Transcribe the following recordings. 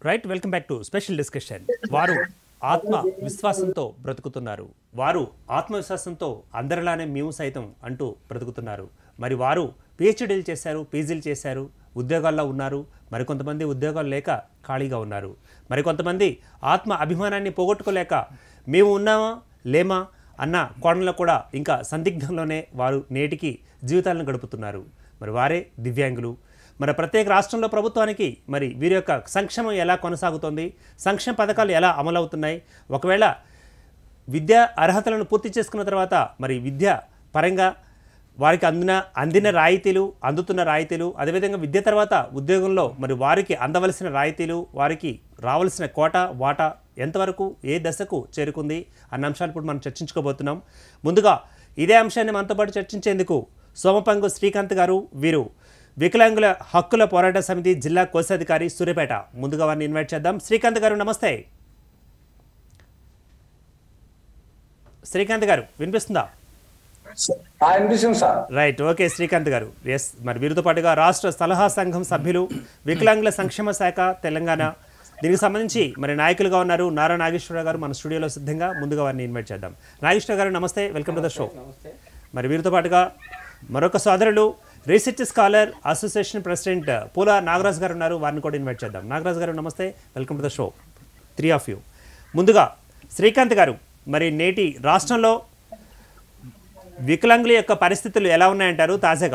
Right welcome back to special discussion వారు ఆత్మ విశ్వాసంతో బ్రతుకుతున్నారు వారు ఆత్మవిశ్వాసంతో అందరిలానే మేము సైతం అంటూ బ్రతుకుతున్నారు మరి వారు పిహెచ్డీలు చేశారు పీజీలు చేశారు ఉద్యోగాల్లో ఉన్నారు మరికొంతమంది ఉద్యోగాలు లేక ఖాళీగా ఉన్నారు మరికొంతమంది ఆత్మ అభిమానాన్ని పోగొట్టుకోలేక మేము ఉన్నామా లేమా అన్న కోణంలో కూడా ఇంకా సందిగ్ధంలోనే వారు నేటికి జీవితాలను గడుపుతున్నారు మరి వారే దివ్యాంగులు మరి ప్రత్యేక రాష్ట్రంలో ప్రభుత్వానికి మరి వీరి యొక్క సంక్షేమం ఎలా కొనసాగుతోంది సంక్షేమ పథకాలు ఎలా అమలవుతున్నాయి ఒకవేళ విద్యా అర్హతలను పూర్తి చేసుకున్న తర్వాత మరి విద్య పరంగా వారికి అందిన అందిన రాయితీలు అందుతున్న రాయితీలు అదేవిధంగా విద్య తర్వాత ఉద్యోగంలో మరి వారికి అందవలసిన రాయితీలు వారికి రావాల్సిన కోట వాటా ఎంతవరకు ఏ దశకు చేరుకుంది అన్న అంశాలు ఇప్పుడు మనం చర్చించుకోబోతున్నాం ముందుగా ఇదే అంశాన్ని మనతో పాటు చర్చించేందుకు సోమపంగు శ్రీకాంత్ గారు వీరు వికలాంగుల హక్కుల పోరాట సమితి జిల్లా కోశాధికారి సూర్యపేట ముందుగా వారిని ఇన్వైట్ చేద్దాం శ్రీకాంత్ గారు నమస్తే శ్రీకాంత్ గారు వినిపిస్తుందా ఆ, అనిపిస్తుంది సార్ రైట్ ఓకే శ్రీకాంత్ గారు ఎస్ మరి వీరితో పాటుగా రాష్ట్ర సలహా సంఘం సభ్యులు వికలాంగుల సంక్షేమ శాఖ తెలంగాణ దీనికి సంబంధించి మరి నాయకులుగా ఉన్నారు నారా నాగేశ్వరరావు గారు మన స్టూడియోలో సిద్ధంగా ముందుగా వారిని ఇన్వైట్ చేద్దాం నాగేశ్వర గారు నమస్తే వెల్కమ్ టు ద షో మరి వీరితో పాటుగా మరొక సోదరులు రీసెర్చ్ స్కాలర్ అసోసియేషన్ ప్రెసిడెంట్ పూల నాగరాజ్ గారు ఉన్నారు వారిని కూడా ఇన్వైట్ చేద్దాం నాగరాజ్ గారు నమస్తే welcome to the show three of you ముందుగా శ్రీకాంత్ గారు మరి నేటి రాష్ట్రంలో వికలాంగుల యొక్క పరిస్థితులు ఎలా ఉన్నాయంటారు తాజాగా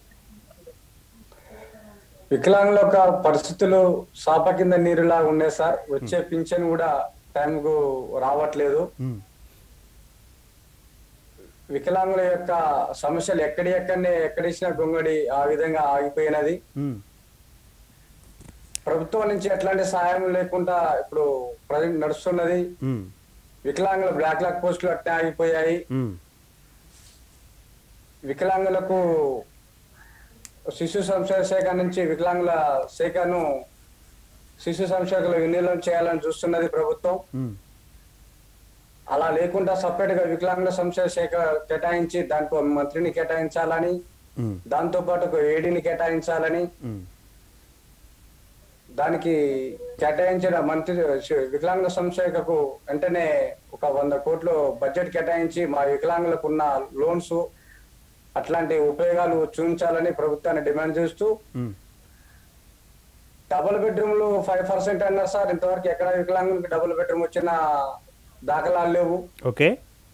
వికలాంగుల యొక్క పరిస్థితులు సాప కింద నీరులా ఉన్నాయి సార్ వచ్చే పింఛన్ కూడా టైంకు రావట్లేదు వికలాంగుల యొక్క సమస్యలు ఎక్కడి ఎక్కడనే ఎక్కడిచ్చినా గొంగడి ఆ విధంగా ఆగిపోయినది మ్మ్. ప్రభుత్వం నుంచి ఎట్లాంటి సహాయం లేకుండా ఇప్పుడు ప్రజెంట్ నడుస్తున్నది మ్మ్. వికలాంగుల బ్లాక్ లాక్ పోస్టులు అట్నే ఆగిపోయాయి మ్మ్. వికలాంగులకు శిశు సంక్షేమ శాఖ నుంచి వికలాంగుల శాఖను శిశు సంక్షేమలో వినియోగం చేయాలని చూస్తున్నది ప్రభుత్వం మ్మ్. అలా లేకుండా సపరేట్ గా వికలాంగుల సంక్షేమ శాఖ కేటాయించి దాంట్లో మంత్రిని కేటాయించాలని మ్మ్. దాంతో పాటు ఒక ఏడీని కేటాయించాలని మ్మ్. దానికి కేటాయించిన మంత్రి వికలాంగుల సంక్షేమకు వెంటనే ఒక వంద కోట్లు బడ్జెట్ కేటాయించి మా వికలాంగులకు ఉన్న లోన్స్ అట్లాంటి ఉపయోగాలు చూపించాలని ప్రభుత్వాన్ని డిమాండ్ చేస్తూ మ్మ్. డబుల్ బెడ్రూమ్లు ఫైవ్ పర్సెంట్ అన్నారు సార్ ఇంతవరకు ఎక్కడ వికలాంగులకు డబుల్ బెడ్రూమ్ వచ్చిన దాఖలాలు లేవు ఓకే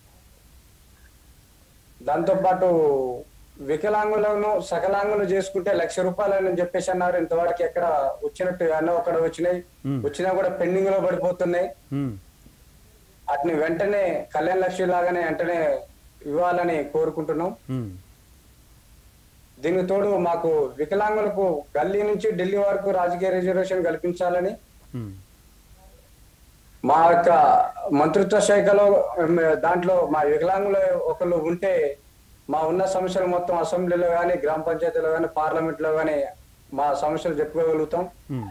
దాంతో పాటు వికలాంగులను సకలాంగులు చేసుకుంటే లక్ష రూపాయలు అని చెప్పేసి అన్నారు ఇంతవరకు ఎక్కడ వచ్చినట్టు అన్న ఒకటి వచ్చినాయి మ్మ్. వచ్చినా కూడా పెండింగ్ లో పడిపోతున్నాయి మ్మ్. వాటిని వెంటనే కళ్యాణ లక్ష్మి లాగానే వెంటనే ఇవ్వాలని కోరుకుంటున్నాం మ్మ్. దీనికి తోడు మాకు వికలాంగులకు గల్లీ నుంచి ఢిల్లీ వరకు రాజకీయ రిజర్వేషన్ కల్పించాలని మ్మ్. మా యొక్క మంత్రిత్వ శాఖలో ఉమ్, దాంట్లో మా వికలాంగులు ఒకళ్ళు ఉంటే మా ఉన్న సమస్యలు మొత్తం అసెంబ్లీలో కానీ గ్రామ పంచాయతీలో కానీ పార్లమెంట్ లో కానీ మా సమస్యలు చెప్పుకోగలుగుతాం మ్మ్.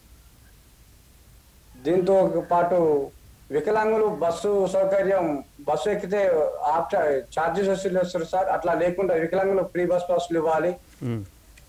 దీంతో పాటు వికలాంగులు బస్సు సౌకర్యం బస్సు ఎక్కితే ఆఫ్టర్ ఛార్జెస్ వసూలు చేస్తారు సార్ అట్లా లేకుండా వికలాంగులు ఫ్రీ బస్ పాస్లు ఇవ్వాలి మ్మ్.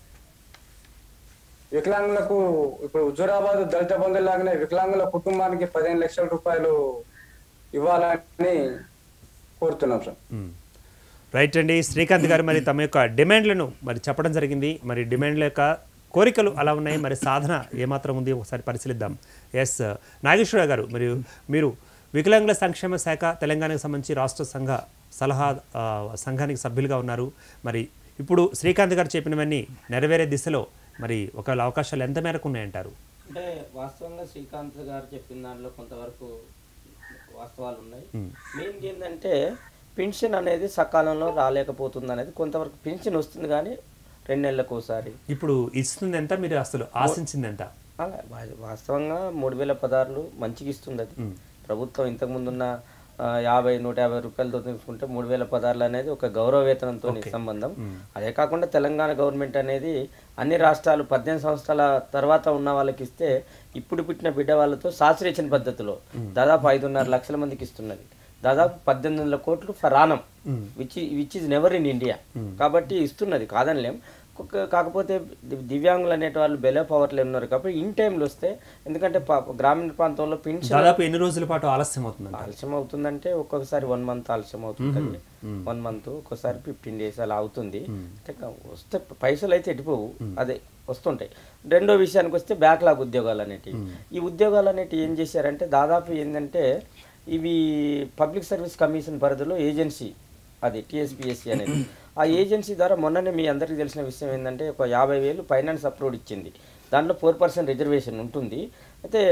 వికలాంగులకు ఇప్పుడు హుజూరాబాద్ దళిత బంధు లాగానే వికలాంగుల కుటుంబానికి పదిహేను లక్షల రూపాయలు ఇవ్వాలని కోరుతున్నాం సార్ మ్మ్. రైట్ అండి శ్రీకాంత్ గారు మరి తమ యొక్క డిమాండ్లను మరి చెప్పడం జరిగింది మరి డిమాండ్ల యొక్క కోరికలు అలా ఉన్నాయి మరి సాధన ఏమాత్రం ఉంది ఒకసారి పరిశీలిద్దాం ఎస్ నాగేశ్వరరావు గారు మరియు మీరు వికలాంగుల సంక్షేమ శాఖ తెలంగాణకు సంబంధించి రాష్ట్ర సంఘ సలహా ఆ, సంఘానికి సభ్యులుగా ఉన్నారు మరి ఇప్పుడు శ్రీకాంత్ గారు చెప్పినవన్నీ నెరవేరే దిశలో మరి ఒకవేళ అవకాశాలు ఎంత మేరకు ఉన్నాయంటారు అంటే వాస్తవంగా శ్రీకాంత్ గారు చెప్పిన దాంట్లో కొంతవరకు వాస్తవాలు ఉన్నాయి మెయిన్ ఏంటంటే పెన్షన్ అనేది సకాలంలో రాలేకపోతుంది అనేది కొంతవరకు పెన్షన్ వస్తుంది కానీ రెండు నెలలకు ఒకసారి ఇప్పుడు ఇస్తుంది ఎంత మీరు అసలు ఆశించింది ఎంత అలా వా- వాస్తవంగా మూడు వేల పదహారులు మంచిగా ఇస్తుంది అది ప్రభుత్వం ఇంతకుముందున్న ఆ, యాభై నూట యాభై రూపాయలతో తీసుకుంటే మూడు వేల పదహారులు అనేది ఒక గౌరవ వేతనంతో సంబంధం అదే కాకుండా తెలంగాణ గవర్నమెంట్ అనేది అన్ని రాష్ట్రాలు పద్దెనిమిది సంవత్సరాల తర్వాత ఉన్న వాళ్ళకి ఇస్తే ఇప్పుడు పుట్టిన బిడ్డ వాళ్ళతో శాస్త్రీయచన పద్ధతిలో దాదాపు ఐదున్నర లక్షల మందికి ఇస్తున్నది దాదాపు పద్దెనిమిది వందల కోట్లు ఫర్ ఆనం which which is never in India కాబట్టి ఇస్తున్నది కాదనిలేం ఒక- కాకపోతే ది- దివ్యాంగులు అనేటి వాళ్ళు బెలో పవర్లు ఉన్నారు కాబట్టి ఇన్ టైంలో వస్తే ఎందుకంటే పా- గ్రామీణ ప్రాంతంలో పెన్షన్ దాదాపు ఎన్ని రోజుల పాటు ఆలస్యం అవుతుందంట ఆలస్యం అవుతుందంటే ఒక్కొక్కసారి వన్ మంత్ ఆలస్యం అవుతుంది వన్ మంత్ ఒక్కోసారి ఫిఫ్టీన్ డేస్ అలా అవుతుంది అంటే కా- వస్తే పైసలు అయితే ఎటుపోవు అదే వస్తుంటాయి రెండో విషయానికి వస్తే బ్యాక్లాగ్ ఉద్యోగాలు అనేటివి ఈ ఉద్యోగాలు అనేటివి ఏం చేశారంటే దాదాపు ఏంటంటే ఇవి పబ్లిక్ సర్వీస్ కమిషన్ పరిధిలో ఏజెన్సీ అది టీఎస్పిఎస్సి అనేది ఆ ఏజెన్సీ ద్వారా మొన్ననే మీ అందరికీ తెలిసిన విషయం ఏంటంటే ఒక యాభై వేలు ఫైనాన్స్ అప్రూవ్ ఇచ్చింది దాంట్లో ఫోర్ పర్సెంట్ రిజర్వేషన్ ఉంటుంది అయితే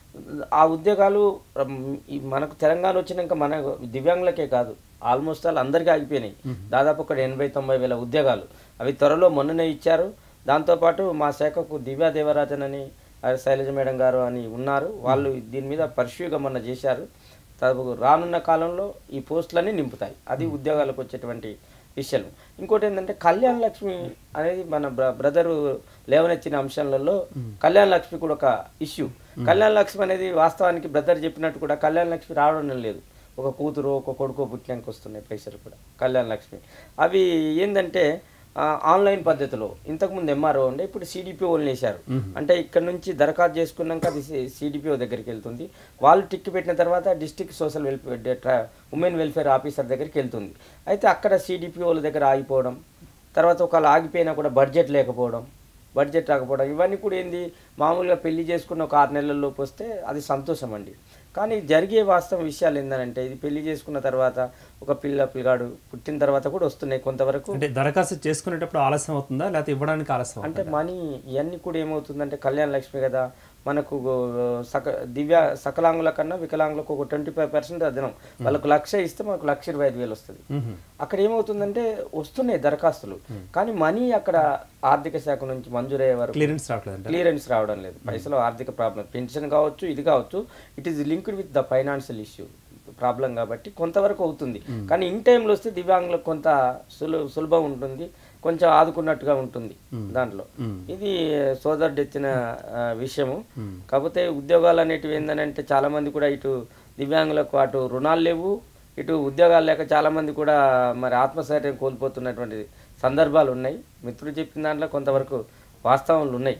ఆ ఉద్యోగాలు ఉమ్, ఈ మనకు తెలంగాణ వచ్చినాక మన దివ్యాంగులకే కాదు ఆల్మోస్ట్ ఆల్ అందరికీ ఆగిపోయినాయి దాదాపు ఒక ఎనభై తొంభై వేల ఉద్యోగాలు అవి త్వరలో మొన్ననే ఇచ్చారు దాంతోపాటు మా శాఖకు దివ్యా దేవరాజన్ అని ఆ శైలజ మేడం గారు అని ఉన్నారు వాళ్ళు దీని మీద పర్ష్యూగా మొన్న చేశారు తగు రానున్న కాలంలో ఈ పోస్టులన్నీ నింపుతాయి అది ఉద్యోగాలకు వచ్చేటువంటి విషయం ఇంకోటి ఏంటంటే కళ్యాణ లక్ష్మి అనేది మన బ్ర బ్రదరు లేవనెత్తిన అంశాలలో కళ్యాణ లక్ష్మి కూడా ఒక ఇష్యూ కళ్యాణ లక్ష్మి అనేది వాస్తవానికి బ్రదర్ చెప్పినట్టు కూడా కళ్యాణ లక్ష్మి రావడం లేదు ఒక కూతురు ఒక కొడుకు పుట్టినాక వస్తున్నాయి పైసలు కూడా కళ్యాణ లక్ష్మి అవి ఏంటంటే ఆ, ఆన్లైన్ పద్ధతిలో ఇంతకుముందు ఎంఆర్ఓ ఉండే ఇప్పుడు సిడిపిఓలు వేశారు అంటే ఇక్కడ నుంచి దరఖాస్తు చేసుకున్నాక అది సిడిపిఓ దగ్గరికి వెళ్తుంది వాళ్ళు టిక్ పెట్టిన తర్వాత district social welfare women welfare officer దగ్గరికి వెళ్తుంది అయితే అక్కడ సిడిపిఓల దగ్గర ఆగిపోవడం తర్వాత ఒకవేళ ఆగిపోయినా కూడా బడ్జెట్ లేకపోవడం బడ్జెట్ రాకపోవడం ఇవన్నీ కూడా ఏంది మామూలుగా పెళ్లి చేసుకున్న ఒక ఆరు నెలల్లోపు వస్తే అది సంతోషం అండి కానీ జరిగే వాస్తవ విషయాలు ఏంటంటే ఇది పెళ్లి చేసుకున్న తర్వాత ఒక పిల్ల పిల్లగాడు పుట్టిన తర్వాత కూడా వస్తున్నాయి కొంతవరకు అంటే దరఖాస్తు చేసుకునేటప్పుడు ఆలస్యం అవుతుందా లేకపోతే ఇవ్వడానికి ఆలస్యం అంటే అవుతుందా? మనీ ఇవన్నీ కూడా ఏమవుతుందంటే కళ్యాణ లక్ష్మి కదా మనకు సక దివ్య సకలాంగుల కన్నా వికలాంగులకు ఒక ట్వంటీ ఫైవ్ పర్సెంట్ అదనం వాళ్ళకు లక్ష ఇస్తే మనకు లక్ష ఇరవై ఐదు వేలు వస్తుంది మ్మ్. అక్కడ ఏమవుతుందంటే వస్తున్నాయి దరఖాస్తులు కానీ మనీ అక్కడ ఆర్థిక శాఖ నుంచి మంజూరయ్యే వరకు క్లియరెన్స్ రావట్లేదంట క్లియరెన్స్ రావడం లేదు పైసలు ఆర్థిక ప్రాబ్లం పెన్షన్ కావచ్చు ఇది కావచ్చు it is linked with the financial issue problem కాబట్టి కొంతవరకు అవుతుంది కానీ ఇన్ టైంలో వస్తే దివ్యాంగులకు కొంత సులు సులభం ఉంటుంది కొంచెం ఆదుకున్నట్టుగా ఉంటుంది దాంట్లో ఇది సోదరుడు ఎత్తిన ఆ, విషయము కాకపోతే ఉద్యోగాలు అనేటివి ఏంటంటే చాలా మంది కూడా ఇటు దివ్యాంగులకు అటు రుణాలు లేవు ఇటు ఉద్యోగాలు లేక చాలా మంది కూడా మరి ఆత్మస్థైర్యం కోల్పోతున్నటువంటి సందర్భాలు ఉన్నాయి మిత్రుడు చెప్పిన దాంట్లో కొంతవరకు వాస్తవాలు ఉన్నాయి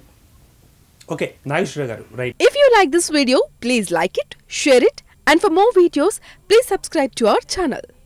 okay Nageswara garu right If you like this video, please like it, share it, and for more videos, please subscribe to our channel.